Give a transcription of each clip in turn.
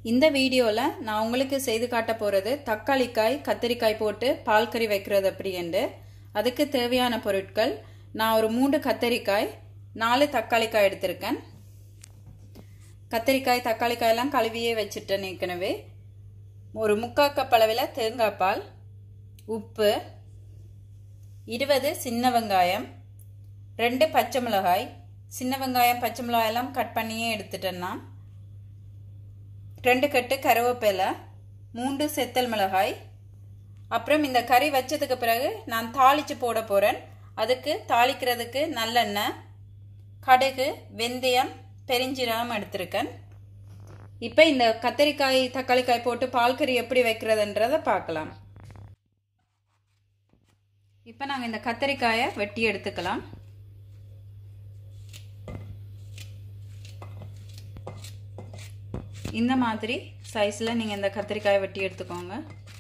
இந்த வீடியோவில் நான் உங்களுக்கு செய்து காட்ட போகிறது தக்காளிக்காய் கத்திரிக்காய் போட்டு பால் கறி வைக்கிறது எப்படி என்று அதுக்கு தேவையான பொருட்கள் நான் ஒரு மூன்று கத்தரிக்காய் நாலு தக்காளிக்காய் எடுத்திருக்கேன் கத்திரிக்காய் தக்காளிக்காய் எல்லாம் கழுவியே வச்சுட்டேன் ஏற்கனவே ஒரு முக்கால் கப் அளவில் தேங்காய் பால் உப்பு இருபது சின்ன வெங்காயம் ரெண்டு பச்சை மிளகாய் சின்ன வெங்காயம் பச்சை மிளகாய் எல்லாம் கட் பண்ணியே எடுத்துட்டேன் நான் ரெண்டு கட்டு கருவேப்பிலை மூன்று செத்தல் மிளகாய் அப்புறம் இந்த கறி வச்சதுக்கு பிறகு நான் தாளித்து போட போகிறேன் அதுக்கு தாளிக்கிறதுக்கு நல்லெண்ணெய் கடுகு வெந்தயம் பெருஞ்சீரகம் எடுத்திருக்கேன் இப்போ இந்த கத்தரிக்காய் தக்காளிக்காய் போட்டு பால் கறி எப்படி வைக்கிறதுன்றதை பார்க்கலாம் இப்போ நாங்கள் இந்த கத்தரிக்காயை வெட்டி எடுத்துக்கலாம் இந்த மாதிரி சைஸில் நீங்கள் இந்த கத்திரிக்காயை வெட்டி எடுத்துக்கோங்க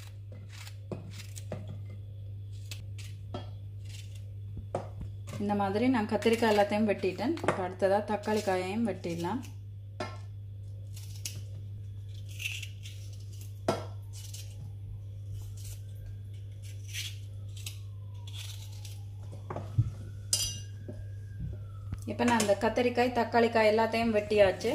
இந்த மாதிரி நான் கத்திரிக்காய் எல்லாத்தையும் வெட்டிட்டேன் இப்போ அடுத்ததாக தக்காளி காயையும் வெட்டிடலாம் இப்போ நான் இந்த கத்திரிக்காய் தக்காளிக்காய் எல்லாத்தையும் வெட்டியாச்சு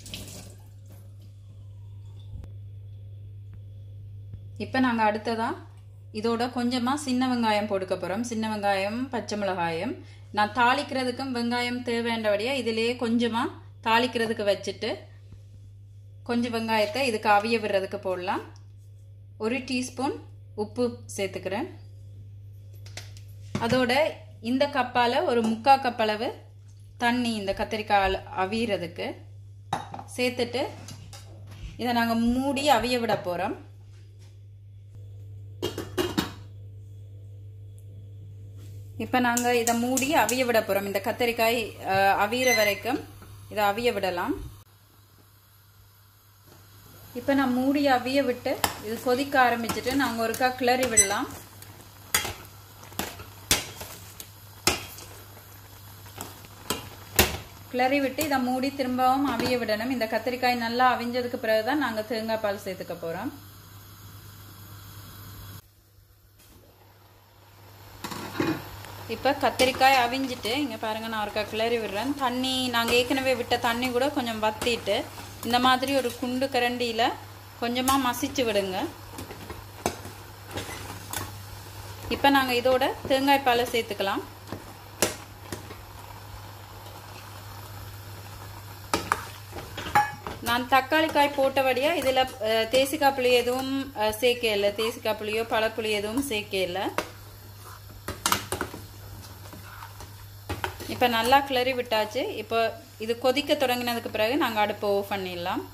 இப்போ நாங்கள் அடுத்ததாக இதோட கொஞ்சமாக சின்ன வெங்காயம் போட்டுக்க போகிறோம் சின்ன வெங்காயம் பச்சை மிளகாயம் நான் தாளிக்கிறதுக்கும் வெங்காயம் தேவைன்றபடியாக இதிலேயே கொஞ்சமாக தாளிக்கிறதுக்கு வச்சுட்டு கொஞ்சம் வெங்காயத்தை இதுக்கு அவிய விடுறதுக்கு போடலாம் ஒரு டீஸ்பூன் உப்பு சேர்த்துக்கிறேன் அதோட இந்த கப்பால் ஒரு முக்கா கப் அளவு தண்ணி இந்த கத்திரிக்காய் அவியறதுக்கு சேர்த்துட்டு இதை நாங்கள் மூடி அவிய விட போகிறோம் இப்போ நாங்கள் இதை மூடி அவிய விட போகிறோம் இந்த கத்தரிக்காய் அவியிற வரைக்கும் இதை அவிய விடலாம் இப்போ நான் மூடி அவிய விட்டு இது கொதிக்க ஆரம்பிச்சுட்டு நாங்கள் ஒருக்கா கிளறி விடலாம் கிளறி விட்டு இதை மூடி திரும்பவும் அவிய விடணும் இந்த கத்திரிக்காய் நல்லா அவிஞ்சதுக்கு பிறகு தான் நாங்கள் தேங்காய் பால் சேர்த்துக்க போகிறோம் இப்போ கத்திரிக்காய் அவிஞ்சிட்டு இங்கே பாருங்கள் நான் ஒருக்கா கிளறி விடுறேன் தண்ணி நாங்கள் ஏற்கனவே விட்ட தண்ணி கூட கொஞ்சம் வத்திட்டு இந்த மாதிரி ஒரு குண்டு கரண்டியில் கொஞ்சமாக மசிச்சு விடுங்க இப்போ நாங்கள் இதோட தேங்காய் பாலை சேர்த்துக்கலாம் நான் தக்காளி காய் போட்டபடியாக இதில் தேசிக்காய் புளி எதுவும் சேர்க்க இல்லை தேசிக்காய் புளியோ பழப்புளி எதுவும் சேர்க்க இல்லை இப்போ நல்லா கிளறி விட்டாச்சு இப்போ இது கொதிக்க தொடங்கினதுக்கு பிறகு நாங்கள் அடுப்பை ஓஃப் பண்ணிடலாம்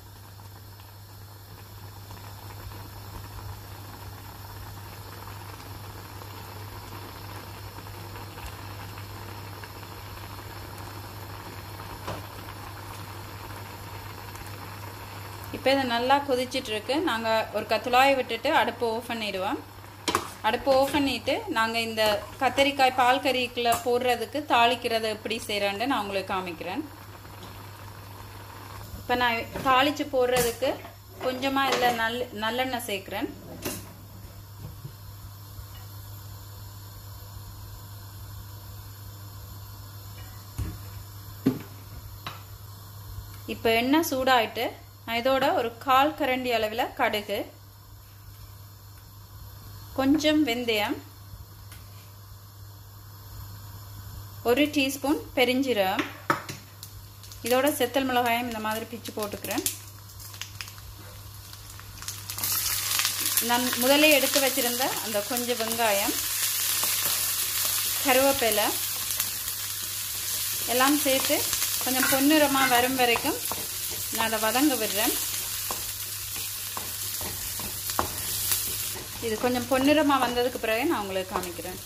இப்போ இது நல்லா கொதிச்சிட்ருக்கு நாங்கள் ஒரு கத்துலாயை விட்டுட்டு அடுப்பை ஓஃப் பண்ணிடுவோம் அடுப்பு ஓஃப் பண்ணிவிட்டு நாங்கள் இந்த கத்தரிக்காய் பால் கறிக்குள்ள போடுறதுக்கு தாளிக்கிறத எப்படி செய்கிறேன்னு நான் உங்களுக்கு காமிக்கிறேன் இப்போ நான் தாளித்து போடுறதுக்கு கொஞ்சமாக இதில் நல் நல்லெண்ணெய் சேர்க்குறேன் இப்போ எண்ணெய் சூடாயிட்டு நான் இதோட ஒரு கால் கரண்டி அளவில் கடுகு கொஞ்சம் வெந்தயம் ஒரு டீஸ்பூன் பெருஞ்சீரகம் இதோட செத்தல் மிளகாயம் இந்த மாதிரி பிச்சு போட்டுக்கிறேன் நான் முதலே எடுத்து வச்சிருந்த அந்த கொஞ்சம் வெங்காயம் கருவேப்பிலை எல்லாம் சேர்த்து கொஞ்சம் பொன்னிறமாக வரும் வரைக்கும் நான் அதை வதங்க விடுறேன் இது கொஞ்சம் பொன்னிறமாக வந்ததுக்கு பிறகு நான் உங்களுக்கு காமிக்கிறேன்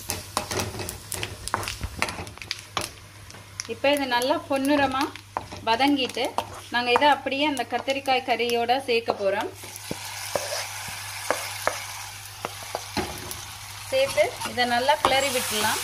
இப்போ இது நல்லா பொன்னிறமாக வதங்கிட்டு நாங்கள் இதை அப்படியே அந்த கத்திரிக்காய் கறியோட சேர்க்க போகிறோம் சேர்த்து இதை நல்லா கிளறி விட்டுலாம்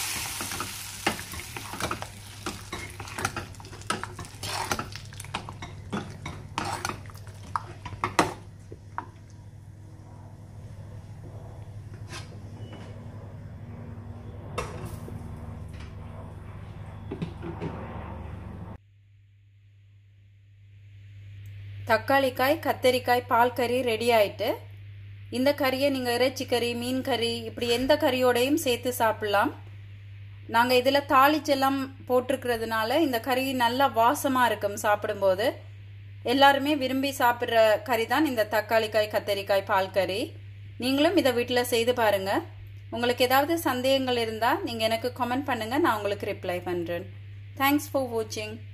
தக்காளிக்காய் கத்தரிக்காய் பால் கறி ரெடி ஆயிட்டு இந்த கறியை நீங்கள் இறைச்சி கறி மீன் கறி இப்படி எந்த கறியோடையும் சேர்த்து சாப்பிடலாம் நாங்கள் இதில் தாளிச்செல்லாம் போட்டிருக்கிறதுனால இந்த கறி நல்லா வாசமாக இருக்கும் சாப்பிடும்போது எல்லாருமே விரும்பி சாப்பிட்ற கறி தான் இந்த தக்காளிக்காய் கத்தரிக்காய் பால் கறி நீங்களும் இதை வீட்டில் செய்து பாருங்கள் உங்களுக்கு ஏதாவது சந்தேகங்கள் இருந்தால் நீங்கள் எனக்கு கமெண்ட் பண்ணுங்கள் நான் உங்களுக்கு ரிப்ளை பண்ணுறேன் தேங்க்ஸ் ஃபார் வாட்சிங்